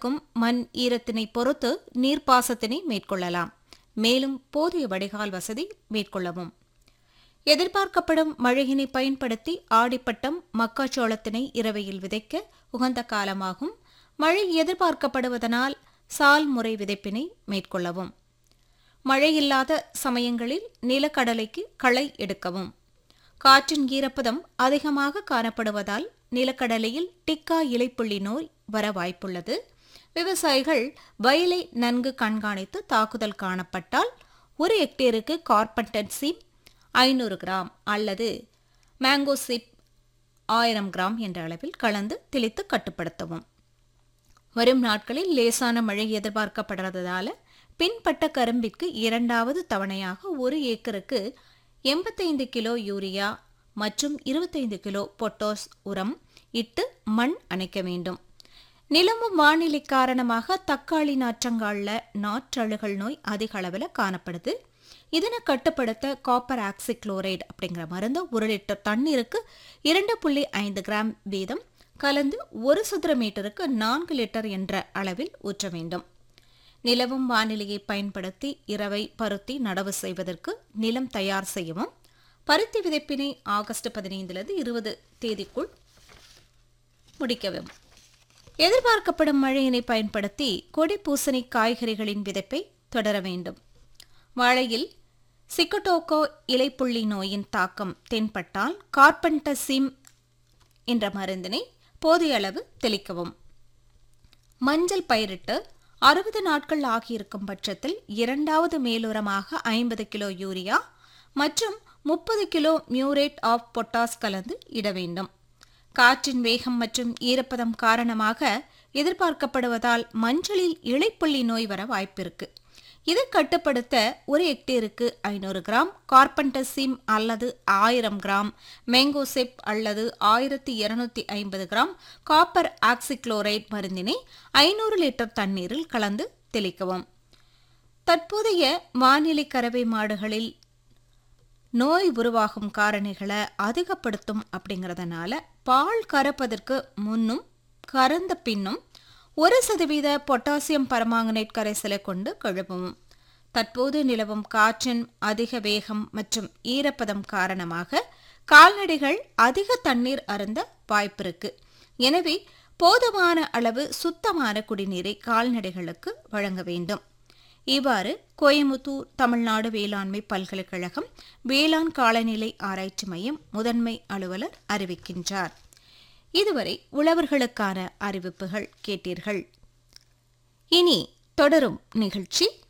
இருக்கும் மண் ஈரத்தினை பொறுத்து நீர்ப்பாசத்தினை மேற்கொள்ளலாம் மேலும் போதிய வடிகால் வசதி மேற்கொள்ளவும் எதிர்பார்க்கப்படும் மழையினை பயன்படுத்தி ஆடிப்பட்டம் மக்காச்சோளத்தினை இரவையில் விதைக்க உகந்த காலமாகும் மழை எதிர்பார்க்கப்படுவதனால் சால் முறை விதைப்பினை மேற்கொள்ளவும் மழை இல்லாத சமயங்களில் நிலக்கடலைக்கு களை எடுக்கவும் காற்றின் ஈரப்பதம் அதிகமாக காணப்படுவதால் நிலக்கடலையில் டிக்கா இலைப்புள்ளி நோய் வர வாய்ப்புள்ளது விவசாயிகள் வயலை நன்கு கண்காணித்து தாக்குதல் காணப்பட்டால் ஒரு ஹெக்டேருக்கு கார்பன்டன்சிம் ஐநூறு கிராம் அல்லது மேங்கோசிப் ஆயிரம் கிராம் என்ற அளவில் கலந்து தெளித்து கட்டுப்படுத்தவும் வரும் நாட்களில் லேசான மழை எதிர்பார்க்கப்படுறதால பின்பட்ட கரும்பிற்கு இரண்டாவது தவணையாக ஒரு ஏக்கருக்கு எண்பத்தைந்து கிலோ யூரியா மற்றும் இருபத்தைந்து கிலோ பொட்டாஸ் உரம் இட்டு மண் அணைக்க வேண்டும் நிலவும் வானிலை காரணமாக தக்காளி நாற்றங்கால்ல நாற்றழுகல் நோய் அதிக அளவில் காணப்படுது இதனை கட்டுப்படுத்த காப்பர் ஆக்சிக்ளோரைடு அப்படிங்கிற மருந்து ஒரு லிட்டர் தண்ணீருக்கு இரண்டு புள்ளி ஐந்து கிராம் வீதம் கலந்து ஒரு சதுர மீட்டருக்கு நான்கு லிட்டர் என்ற அளவில் ஊற்ற வேண்டும் நிலவும் வானிலையை பயன்படுத்தி இரவை பருத்தி நடவு செய்வதற்கு நிலம் தயார் செய்யவும் பருத்தி விதைப்பினை ஆகஸ்ட் பதினைந்திலிருந்து இருபது தேதிக்குள் முடிக்கவும் எதிர்பார்க்கப்படும் மழையினை பயன்படுத்தி கொடி பூசணி காய்கறிகளின் விதைப்பை தொடர வேண்டும் வாழையில் சிக்கட்டோகோ இலைப்புள்ளி நோயின் தாக்கம் தென்பட்டால் கார்பன்டசிம் என்ற மருந்தினை போதிய அளவு தெளிக்கவும் மஞ்சள் பயிரிட்டு அறுபது நாட்கள் ஆகியிருக்கும் பட்சத்தில் இரண்டாவது மேலுரமாக ஐம்பது கிலோ யூரியா மற்றும் முப்பது கிலோ மியூரேட் ஆஃப் பொட்டாஸ் கலந்து இட வேண்டும் காற்றின் வேகம் மற்றும் ஈரப்பதம் காரணமாக எதிர்பார்க்கப்படுவதால் மஞ்சளில் இலைப்புள்ளி நோய் வர வாய்ப்பிருக்கு இதை கட்டுப்படுத்த ஒரு ஹெக்டேருக்கு ஐநூறு கிராம் கார்பன்டசிம் அல்லது ஆயிரம் கிராம் மேங்கோசெப் அல்லது ஆயிரத்தி இருநூத்தி ஐம்பது கிராம் காப்பர் ஆக்சிக்ளோரைட் மருந்தினை ஐநூறு லிட்டர் தண்ணீரில் கலந்து தெளிக்கவும் தற்போதைய வானிலை கறவை மாடுகளில் நோய் உருவாகும் காரணிகளை அதிகப்படுத்தும் அப்படிங்கிறதுனால பால் கறப்பதற்கு முன்னும் கறந்த பின்னும் ஒரு சதவீத பொட்டாசியம் பரமாங்கனேட் கரைசலை கொண்டு கழுவவும் தற்போது நிலவும் காற்றின் அதிக வேகம் மற்றும் ஈரப்பதம் காரணமாக கால்நடைகள் அதிக தண்ணீர் அருந்த வாய்ப்பிருக்கு எனவே போதுமான அளவு சுத்தமான குடிநீரை கால்நடைகளுக்கு வழங்க வேண்டும் இவ்வாறு கோயமுத்தூர் தமிழ்நாடு வேளாண்மை பல்கலைக்கழகம் வேளாண் காலநிலை ஆராய்ச்சி மையம் முதன்மை அலுவலர் அறிவிக்கின்றார் இதுவரை உழவர்களுக்கான அறிவிப்புகள் கேட்டீர்கள் இனி தொடரும் நிகழ்ச்சி